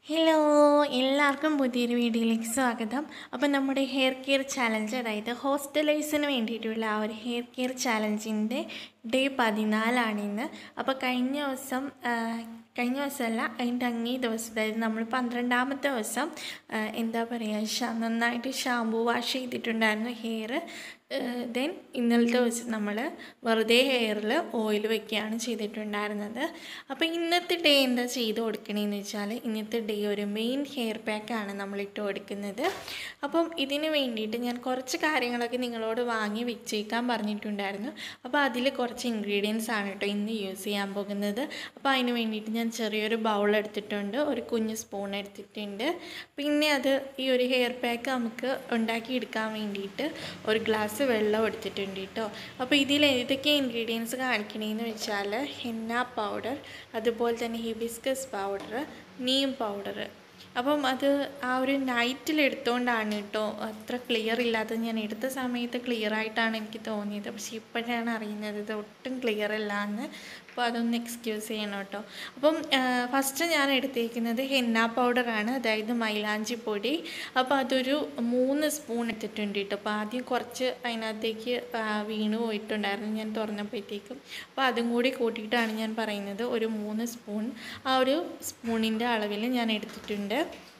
hello എല്ലാവർക്കും പുതിയൊരു വീഡിയോയിലേക്ക് സ്വാഗതം അപ്പോൾ നമ്മുടെ ഹെയർ കെയർ ചലഞ്ച് അതായത് ഹോസ്റ്റലൈസിന് വേണ്ടിയിട്ടുള്ള ആ ഒരു ഹെയർ കെയർ ചലഞ്ചിൻ്റെ ഡേ പതിനാലാണ് ഇന്ന് അപ്പോൾ കഴിഞ്ഞ ദിവസം ആ, കഴിഞ്ഞ ദിവസമല്ല അതിൻ്റെ അങ്ങേ ദിവസം അതായത് നമ്മൾ പന്ത്രണ്ടാമത്തെ ദിവസം ആ, എന്താ പറയുക ഷാ നന്നായിട്ട് ഷാമ്പൂ വാഷ് ചെയ്തിട്ടുണ്ടായിരുന്നു ഹെയർ ദെൻ ഇന്നലത്തെ ദിവസം നമ്മൾ വെറുതെ ഹെയറിൽ ഓയിൽ വെക്കുകയാണ് ചെയ്തിട്ടുണ്ടായിരുന്നത് അപ്പോൾ ഇന്നത്തെ ഡേ എന്താ ചെയ്ത് കൊടുക്കണേന്ന് വെച്ചാൽ ഇന്നത്തെ ഡേ ഒരു മെയിൻ ഹെയർ പാക്കാണ് നമ്മൾ ഇട്ട് കൊടുക്കുന്നത് അപ്പം ഇതിന് വേണ്ടിയിട്ട് ഞാൻ കുറച്ച് കാര്യങ്ങളൊക്കെ നിങ്ങളോട് വാങ്ങി വെച്ചേക്കാൻ പറഞ്ഞിട്ടുണ്ടായിരുന്നു അപ്പോൾ അതിൽ കുറച്ച് ഇൻഗ്രീഡിയൻസ് ആണ് കേട്ടോ ഇന്ന് യൂസ് ചെയ്യാൻ പോകുന്നത് അപ്പോൾ അതിന് വേണ്ടിയിട്ട് ഞാൻ ചെറിയൊരു ബൗൾ എടുത്തിട്ടുണ്ട് ഒരു കുഞ്ഞ് സ്പൂൺ എടുത്തിട്ടുണ്ട് പിന്നെ അത് ഈ ഒരു ഹെയർ പാക്ക് നമുക്ക് ഉണ്ടാക്കിയെടുക്കാൻ വേണ്ടിയിട്ട് ഒരു ഗ്ലാസ് വെള്ളം എടുത്തിട്ടുണ്ട് കേട്ടോ അപ്പോൾ ഇതിൽ ഏതൊക്കെ ഇൻഗ്രീഡിയൻസ് കാണിക്കണേന്ന് വെച്ചാൽ ഹെന്ന പൗഡർ അതുപോലെ തന്നെ ഹിബിസ്കസ് പൗഡർ നീം പൗഡർ അപ്പം അത് ആ ഒരു നൈറ്റിൽ എടുത്തുകൊണ്ടാണ് കേട്ടോ അത്ര ക്ലിയർ ഇല്ലാത്തത് ഞാൻ എടുത്ത സമയത്ത് ക്ലിയർ ആയിട്ടാണ് എനിക്ക് തോന്നിയത് പക്ഷേ ഇപ്പോഴാണ് അറിയുന്നത് ഇത് ഒട്ടും ക്ലിയർ അല്ല എന്ന് അപ്പോൾ അതൊന്ന് എക്സ്ക്യൂസ് ചെയ്യണം കേട്ടോ അപ്പം ഫസ്റ്റ് ഞാൻ എടുത്തേക്കുന്നത് ഹെന്ന പൗഡറാണ് അതായത് മൈലാഞ്ചി പൊടി അപ്പോൾ അതൊരു മൂന്ന് സ്പൂൺ എടുത്തിട്ടുണ്ട് കേട്ടോ അപ്പോൾ ആദ്യം കുറച്ച് അതിനകത്തേക്ക് ആ, വീണ് പോയിട്ടുണ്ടായിരുന്നു ഞാൻ തുറന്നപ്പോഴത്തേക്കും അപ്പോൾ അതും കൂടി കൂട്ടിയിട്ടാണ് ഞാൻ പറയുന്നത് ഒരു മൂന്ന് സ്പൂൺ ആ ഒരു സ്പൂണിൻ്റെ അളവിൽ ഞാൻ എടുത്തിട്ടുണ്ട്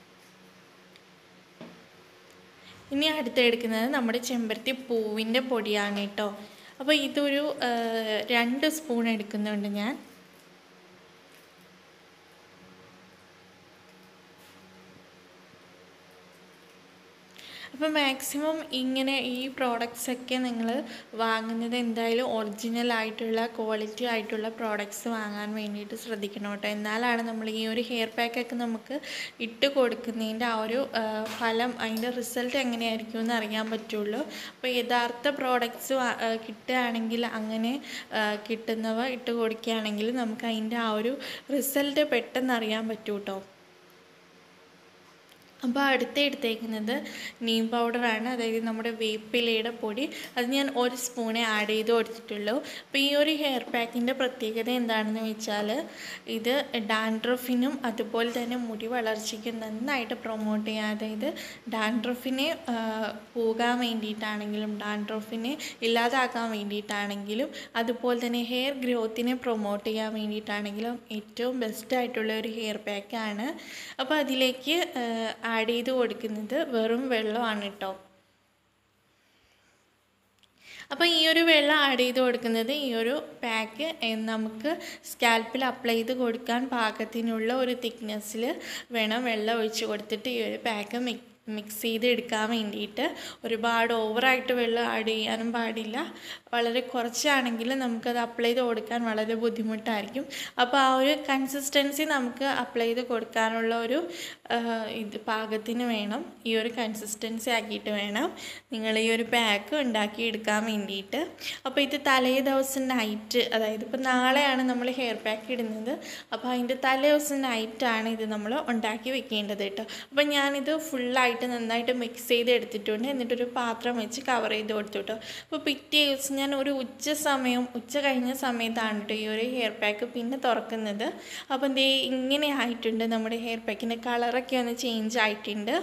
ഇനി അടുത്തെടുക്കുന്നത് നമ്മുടെ ചെമ്പരത്തി പൂവിൻ്റെ പൊടിയാണ് കേട്ടോ അപ്പോൾ ഇതൊരു ആ, രണ്ട് സ്പൂൺ എടുക്കുന്നുണ്ട് ഞാൻ അപ്പോൾ മാക്സിമം ഇങ്ങനെ ഈ പ്രോഡക്റ്റ്സ് ഒക്കെ നിങ്ങൾ വാങ്ങുന്നത് എന്തായാലും ഒറിജിനൽ ആയിട്ടുള്ള ക്വാളിറ്റി ആയിട്ടുള്ള പ്രോഡക്റ്റ്സ് വാങ്ങാൻ വേണ്ടിയിട്ട് ശ്രദ്ധിക്കണം കേട്ടോ എന്നാലാണ് നമ്മൾ ഈ ഒരു ഹെയർ പാക്കൊക്കെ നമുക്ക് ഇട്ട് കൊടുക്കുന്നതിൻ്റെ ആ ഒരു ആ, ഫലം അതിൻ്റെ റിസൾട്ട് എങ്ങനെയായിരിക്കും എന്ന് അറിയാൻ പറ്റുള്ളൂ അപ്പോൾ യഥാർത്ഥ പ്രോഡക്റ്റ്സ് കിട്ടുകയാണെങ്കിൽ അങ്ങനെ ആ, കിട്ടുന്നവ ഇട്ട് കൊടുക്കുകയാണെങ്കിൽ നമുക്ക് അതിൻ്റെ ആ ഒരു റിസൾട്ട് പെട്ടെന്ന് അറിയാൻ പറ്റും കേട്ടോ അപ്പോൾ അടുത്ത എടുത്തേക്കുന്നത് നീം പൗഡറാണ് അതായത് നമ്മുടെ വേപ്പിലയുടെ പൊടി അത് ഞാൻ ഒരു സ്പൂണേ ആഡ് ചെയ്ത് കൊടുത്തിട്ടുള്ളൂ അപ്പോൾ ഈ ഒരു ഹെയർ പാക്കിൻ്റെ പ്രത്യേകത എന്താണെന്ന് വെച്ചാൽ ഇത് ഡാൻഡ്രഫിനും അതുപോലെ തന്നെ മുടി വളർച്ചയ്ക്കും നന്നായിട്ട് പ്രൊമോട്ട് ചെയ്യാം അതായത് ഡാൻഡ്രഫിനെ പോകാൻ വേണ്ടിയിട്ടാണെങ്കിലും ഡാൻഡ്രഫിനെ ഇല്ലാതാക്കാൻ വേണ്ടിയിട്ടാണെങ്കിലും അതുപോലെ തന്നെ ഹെയർ ഗ്രോത്തിനെ പ്രൊമോട്ട് ചെയ്യാൻ വേണ്ടിയിട്ടാണെങ്കിലും ഏറ്റവും ബെസ്റ്റ് ആയിട്ടുള്ള ഒരു ഹെയർ പാക്കാണ് അപ്പോൾ അതിലേക്ക് ആഡ് ചെയ്ത് കൊടുക്കുന്നത് വെറും വെള്ളമാണ് കേട്ടോ അപ്പോൾ ഈ ഒരു വെള്ളം ആഡ് ചെയ്ത് കൊടുക്കുന്നത് ഈ ഒരു പാക്ക് നമുക്ക് സ്കാൽപ്പിൽ അപ്ലൈ ചെയ്ത് കൊടുക്കാൻ പാകത്തിനുള്ള ഒരു തിക്നെസ്സിൽ വേണം വെള്ളം ഒഴിച്ച് കൊടുത്തിട്ട് ഈ ഒരു പാക്ക് മിക് മിക്സ് ചെയ്ത് എടുക്കാൻ വേണ്ടിയിട്ട് ഒരുപാട് ഓവറായിട്ട് വെള്ളം ആഡ് ചെയ്യാനും പാടില്ല വളരെ കുറച്ചാണെങ്കിൽ നമുക്കത് അപ്ലൈ ചെയ്ത് കൊടുക്കാൻ വളരെ ബുദ്ധിമുട്ടായിരിക്കും അപ്പോൾ ആ ഒരു കൺസിസ്റ്റൻസി നമുക്ക് അപ്ലൈ ചെയ്ത് കൊടുക്കാനുള്ള ഒരു ആ, ഇത് പാകത്തിന് വേണം ഈ ഒരു കൺസിസ്റ്റൻസി ആക്കിയിട്ട് വേണം നിങ്ങൾ ഈ ഒരു പാക്ക് ഉണ്ടാക്കിയെടുക്കാൻ വേണ്ടിയിട്ട് അപ്പോൾ ഇത് തലേ ദിവസം നൈറ്റ് അതായത് ഇപ്പോൾ നാളെയാണ് നമ്മൾ ഹെയർ പാക്ക് ഇടുന്നത് അപ്പോൾ അതിൻ്റെ തലേ ദിവസം നൈറ്റാണ് ഇത് നമ്മൾ ഉണ്ടാക്കി വെക്കേണ്ടത് കേട്ടോ അപ്പോൾ ഞാനിത് ഫുള്ളായിട്ട് നന്നായിട്ട് മിക്സ് ചെയ്ത് എടുത്തിട്ടുണ്ട് എന്നിട്ടൊരു പാത്രം വെച്ച് കവർ ചെയ്ത് കൊടുത്തു കേട്ടോ അപ്പോൾ പിറ്റേ ദിവസം ഞാൻ ഒരു ഉച്ച സമയം ഉച്ച കഴിഞ്ഞ സമയത്താണ് കേട്ടോ ഈ ഒരു ഹെയർ പാക്ക് പിന്നെ തുറക്കുന്നത് അപ്പം ദേ ഇങ്ങനെ ആയിട്ടുണ്ട് നമ്മുടെ ഹെയർ പാക്കിൻ്റെ കളറൊക്കെ ഒന്ന് ചേഞ്ച് ആയിട്ടുണ്ട്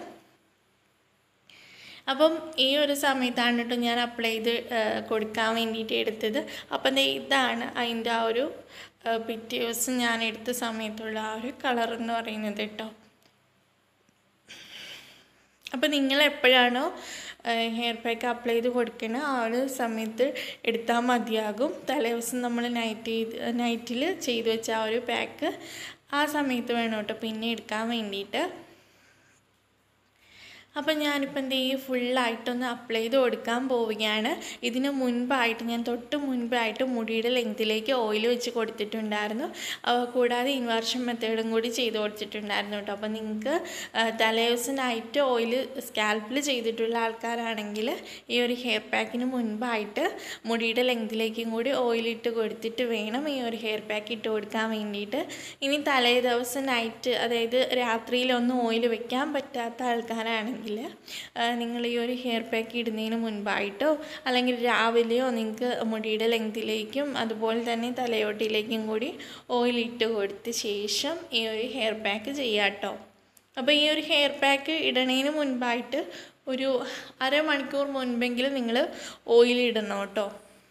അപ്പം ഈ ഒരു സമയത്താണ് കേട്ടോ ഞാൻ അപ്ലൈ ചെയ്ത് ആ, കൊടുക്കാൻ വേണ്ടിയിട്ട് എടുത്തത് അപ്പം ദേ ഇതാണ് അതിൻ്റെ ആ ഒരു ആ, പിറ്റേ ദിവസം ഞാൻ എടുത്ത സമയത്തുള്ള ആ ഒരു കളർ എന്ന് പറയുന്നത് കേട്ടോ അപ്പോൾ നിങ്ങൾ എപ്പോഴാണോ ഹെയർ പാക്ക് അപ്ലൈ ചെയ്ത് കൊടുക്കണത് ആ ഒരു സമയത്ത് എടുത്താൽ മതിയാകും തലേ ദിവസം നമ്മൾ നൈറ്റ് ചെയ്ത് നൈറ്റിൽ ചെയ്ത് വെച്ച ആ ഒരു പാക്ക് ആ സമയത്ത് വേണം കേട്ടോ പിന്നെ എടുക്കാൻ വേണ്ടിയിട്ട് അപ്പം ഞാനിപ്പോൾ എന്ത് ചെയ്യും ഫുള്ളായിട്ടൊന്ന് അപ്ലൈ ചെയ്ത് കൊടുക്കാൻ പോവുകയാണ് ഇതിന് മുൻപായിട്ട് ഞാൻ തൊട്ട് മുൻപായിട്ട് മുടിയുടെ ലെങ്തിലേക്ക് ഓയിൽ വെച്ച് കൊടുത്തിട്ടുണ്ടായിരുന്നു അവ കൂടാതെ ഇൻവേർഷൻ മെത്തേഡും കൂടി ചെയ്ത് കൊടുത്തിട്ടുണ്ടായിരുന്നു കേട്ടോ അപ്പോൾ നിങ്ങൾക്ക് തലേ ദിവസം നൈറ്റ് ഓയിൽ സ്കാൽപ്പിൽ ചെയ്തിട്ടുള്ള ആൾക്കാരാണെങ്കിൽ ഈ ഒരു ഹെയർ പാക്കിന് മുൻപായിട്ട് മുടിയുടെ ലെങ്തിലേക്കും കൂടി ഓയിൽ ഇട്ട് കൊടുത്തിട്ട് വേണം ഈ ഒരു ഹെയർ പാക്ക് ഇട്ട് കൊടുക്കാൻ വേണ്ടിയിട്ട് ഇനി തലേ ദിവസം നൈറ്റ് അതായത് രാത്രിയിലൊന്നും ഓയിൽ വെക്കാൻ പറ്റാത്ത ആൾക്കാരാണെങ്കിൽ നിങ്ങൾ ഈ ഒരു ഹെയർ പാക്ക് ഇടുന്നതിന് മുൻപായിട്ടോ അല്ലെങ്കിൽ രാവിലെയോ നിങ്ങൾക്ക് മുടിയുടെ ലെങ്തിലേക്കും അതുപോലെ തന്നെ തലയോട്ടിയിലേക്കും കൂടി ഓയിൽ ഇട്ട് കൊടുത്ത ശേഷം ഈ ഒരു ഹെയർ പാക്ക് ചെയ്യാം കേട്ടോ അപ്പോൾ ഈ ഒരു ഹെയർ പാക്ക് ഇടണതിന് മുൻപായിട്ട് ഒരു അരമണിക്കൂർ മുൻപെങ്കിലും നിങ്ങൾ ഓയിൽ ഇടണം കേട്ടോ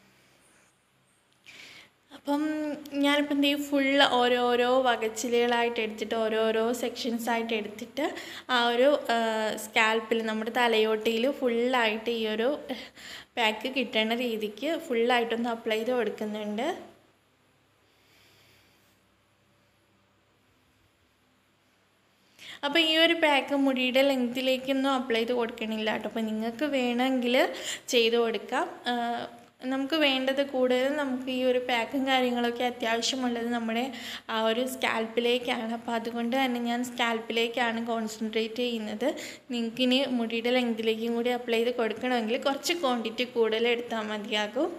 അപ്പം ഞാനിപ്പോൾ എന്ത് ചെയ്യും ഫുള്ള് ഓരോരോ വകച്ചിലുകളായിട്ട് എടുത്തിട്ട് ഓരോരോ സെക്ഷൻസ് ആയിട്ട് എടുത്തിട്ട് ആ ഒരു സ്കാൽപ്പിൽ നമ്മുടെ തലയോട്ടിയിൽ ഫുള്ളായിട്ട് ഈ ഒരു പാക്ക് കിട്ടേണ്ട രീതിക്ക് ഫുള്ളായിട്ടൊന്ന് അപ്ലൈ ചെയ്ത് കൊടുക്കുന്നുണ്ട് അപ്പോൾ ഈ ഒരു പാക്ക് മുടിയുടെ ലെങ്തിലേക്കൊന്നും അപ്ലൈ ചെയ്ത് കൊടുക്കണില്ല കേട്ടോ അപ്പോൾ നിങ്ങൾക്ക് വേണമെങ്കിൽ ചെയ്ത് കൊടുക്കാം നമുക്ക് വേണ്ടത് കൂടുതലും നമുക്ക് ഈ ഒരു പാക്കും കാര്യങ്ങളൊക്കെ അത്യാവശ്യമുള്ളത് നമ്മുടെ ആ ഒരു സ്കാൽപ്പിലേക്കാണ് അപ്പോൾ അതുകൊണ്ട് തന്നെ ഞാൻ സ്കാൽപ്പിലേക്കാണ് കോൺസെൻട്രേറ്റ് ചെയ്യുന്നത് നിങ്ങൾക്കിനി മുടിയുടെ ലെങ്തിലേക്കും കൂടി അപ്ലൈ ചെയ്ത് കൊടുക്കണമെങ്കിൽ കുറച്ച് ക്വാണ്ടിറ്റി കൂടുതൽ എടുത്താൽ മതിയാകും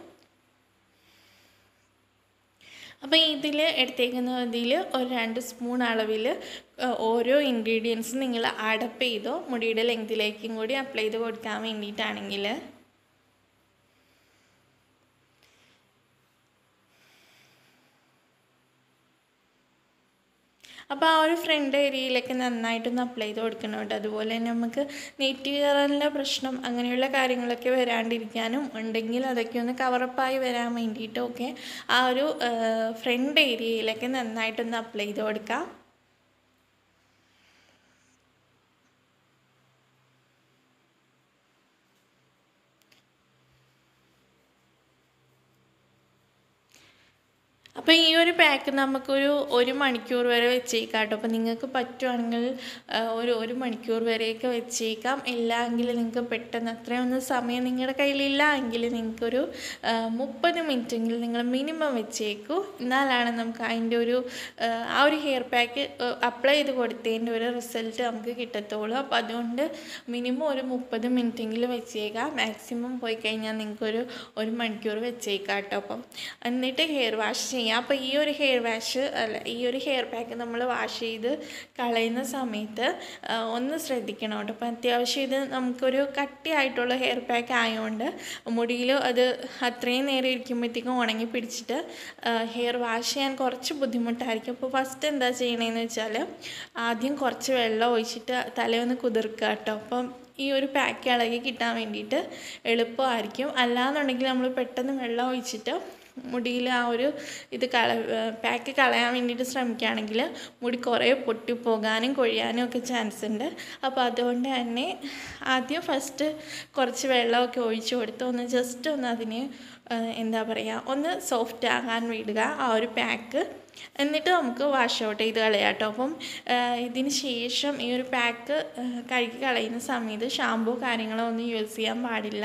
അപ്പോൾ ഇതിൽ എടുത്തേക്കുന്ന ഇതിൽ ഒരു രണ്ട് സ്പൂൺ അളവിൽ ഓരോ ഇൻഗ്രീഡിയൻസും നിങ്ങൾ അടപ്പ് ചെയ്തോ മുടിയുടെ ലെങ്തിലേക്കും കൂടി അപ്ലൈ ചെയ്ത് കൊടുക്കാൻ വേണ്ടിയിട്ടാണെങ്കിൽ അപ്പോൾ ആ ഒരു ഫ്രണ്ട് ഏരിയയിലൊക്കെ നന്നായിട്ടൊന്ന് അപ്ലൈ ചെയ്ത് കൊടുക്കണം കേട്ടോ അതുപോലെ തന്നെ നമുക്ക് നെറ്റ് കയറാനുള്ള പ്രശ്നം അങ്ങനെയുള്ള കാര്യങ്ങളൊക്കെ വരാണ്ടിരിക്കാനും ഉണ്ടെങ്കിൽ അതൊക്കെ ഒന്ന് കവറപ്പായി വരാൻ വേണ്ടിയിട്ടൊക്കെ ആ ഒരു ഫ്രണ്ട് ഏരിയയിലൊക്കെ നന്നായിട്ടൊന്ന് അപ്ലൈ ചെയ്ത് കൊടുക്കാം അപ്പോൾ ഈ ഒരു പാക്ക് നമുക്കൊരു ഒരു മണിക്കൂർ വരെ വെച്ചേക്കാം കേട്ടോ അപ്പോൾ നിങ്ങൾക്ക് പറ്റുവാണെങ്കിൽ ഒരു ഒരു മണിക്കൂർ വരെയൊക്കെ വെച്ചേക്കാം ഇല്ലെങ്കിൽ നിങ്ങൾക്ക് പെട്ടെന്ന് അത്രയൊന്നും സമയം നിങ്ങളുടെ കയ്യിലില്ല എങ്കിൽ നിങ്ങൾക്കൊരു മുപ്പത് മിനിറ്റെങ്കിലും നിങ്ങൾ മിനിമം വെച്ചേക്കൂ എന്നാലാണ് നമുക്ക് അതിൻ്റെ ഒരു ആ ഒരു ഹെയർ പാക്ക് അപ്ലൈ ചെയ്ത് കൊടുത്തതിൻ്റെ ഒരു റിസൾട്ട് നമുക്ക് കിട്ടത്തുള്ളൂ അപ്പോൾ അതുകൊണ്ട് മിനിമം ഒരു മുപ്പത് മിനിറ്റെങ്കിലും വെച്ചേക്കാം മാക്സിമം പോയി കഴിഞ്ഞാൽ നിങ്ങൾക്കൊരു ഒരു മണിക്കൂർ വെച്ചേക്കാം കേട്ടോ അപ്പം എന്നിട്ട് ഹെയർ വാഷ് ചെയ്യാം അപ്പോൾ ഈ ഒരു ഹെയർ വാഷ് അല്ല ഈ ഒരു ഹെയർ പാക്ക് നമ്മൾ വാഷ് ചെയ്ത് കളയുന്ന സമയത്ത് ഒന്ന് ശ്രദ്ധിക്കണം കേട്ടോ അപ്പോൾ അത്യാവശ്യം ഇത് നമുക്കൊരു കട്ടിയായിട്ടുള്ള ഹെയർ പാക്ക് ആയതുകൊണ്ട് മുടിയിൽ അത് അത്രയും നേരം ഇരിക്കുമ്പോഴത്തേക്കും ഉണങ്ങി പിടിച്ചിട്ട് ഹെയർ വാഷ് ചെയ്യാൻ കുറച്ച് ബുദ്ധിമുട്ടായിരിക്കും അപ്പോൾ ഫസ്റ്റ് എന്താ ചെയ്യണതെന്ന് വെച്ചാൽ ആദ്യം കുറച്ച് വെള്ളം ഒഴിച്ചിട്ട് തലയൊന്ന് കുതിർക്കുക കേട്ടോ അപ്പം ഈ ഒരു പാക്ക് ഇളകി കിട്ടാൻ വേണ്ടിയിട്ട് എളുപ്പമായിരിക്കും അല്ലാന്നുണ്ടെങ്കിൽ നമ്മൾ പെട്ടെന്ന് വെള്ളം ഒഴിച്ചിട്ട് മുടിയിൽ ആ ഒരു ഇത് കള പാക്ക് കളയാൻ വേണ്ടിയിട്ട് ശ്രമിക്കുകയാണെങ്കിൽ മുടി കുറേ പൊട്ടിപ്പോകാനും കൊഴിയാനും ഒക്കെ ചാൻസ് ഉണ്ട് അപ്പോൾ അതുകൊണ്ട് തന്നെ ആദ്യം ഫസ്റ്റ് കുറച്ച് വെള്ളമൊക്കെ ഒഴിച്ച് കൊടുത്ത് ഒന്ന് ജസ്റ്റ് ഒന്ന് അതിന് എന്താ പറയുക ഒന്ന് സോഫ്റ്റ് ആകാൻ വിടുക ആ ഒരു പാക്ക് എന്നിട്ട് നമുക്ക് വാഷ് ഔട്ട് ചെയ്ത് കളയാം കേട്ടോ അപ്പം ഇതിന് ശേഷം ഈ ഒരു പാക്ക് കഴുകി കളയുന്ന സമയത്ത് ഷാമ്പൂ കാര്യങ്ങളോ ഒന്നും യൂസ് ചെയ്യാൻ പാടില്ല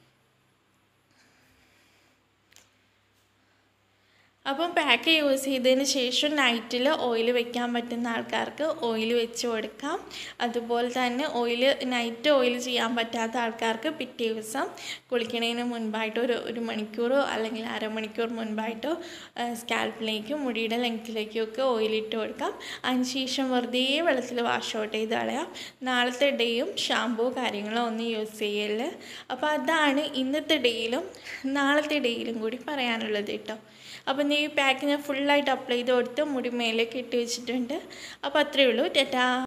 അപ്പം പാക്ക് യൂസ് ചെയ്തതിന് ശേഷം നൈറ്റിൽ ഓയിൽ വെക്കാൻ പറ്റുന്ന ആൾക്കാർക്ക് ഓയിൽ വെച്ച് കൊടുക്കാം അതുപോലെ തന്നെ ഓയിൽ നൈറ്റ് ഓയിൽ ചെയ്യാൻ പറ്റാത്ത ആൾക്കാർക്ക് പിറ്റേ ദിവസം കുളിക്കണതിന് മുൻപായിട്ട് ഒരു ഒരു മണിക്കൂറോ അല്ലെങ്കിൽ അരമണിക്കൂർ മുൻപായിട്ടോ സ്കാൽപ്പിലേക്കും മുടിയുടെ ലെങ്ത്തിലേക്കും ഒക്കെ ഓയിലിട്ട് കൊടുക്കാം അതിനുശേഷം വെറുതെ വെള്ളത്തിൽ വാഷ് ഔട്ട് ചെയ്ത് കളയാം നാളത്തെ ഡേയും ഷാമ്പൂ കാര്യങ്ങളോ ഒന്നും യൂസ് ചെയ്യല്ല അപ്പോൾ അതാണ് ഇന്നത്തെ ഡേയിലും നാളത്തെ ഡേയിലും കൂടി പറയാനുള്ളത് കേട്ടോ അപ്പം ഈ പാക്ക് ഞാൻ ഫുള്ളായിട്ട് അപ്ലൈ ചെയ്ത് കൊടുത്ത് മുടി മേലേക്ക് ഇട്ട് വെച്ചിട്ടുണ്ട് അപ്പോൾ അത്രയേ ഉള്ളൂ ടാറ്റാ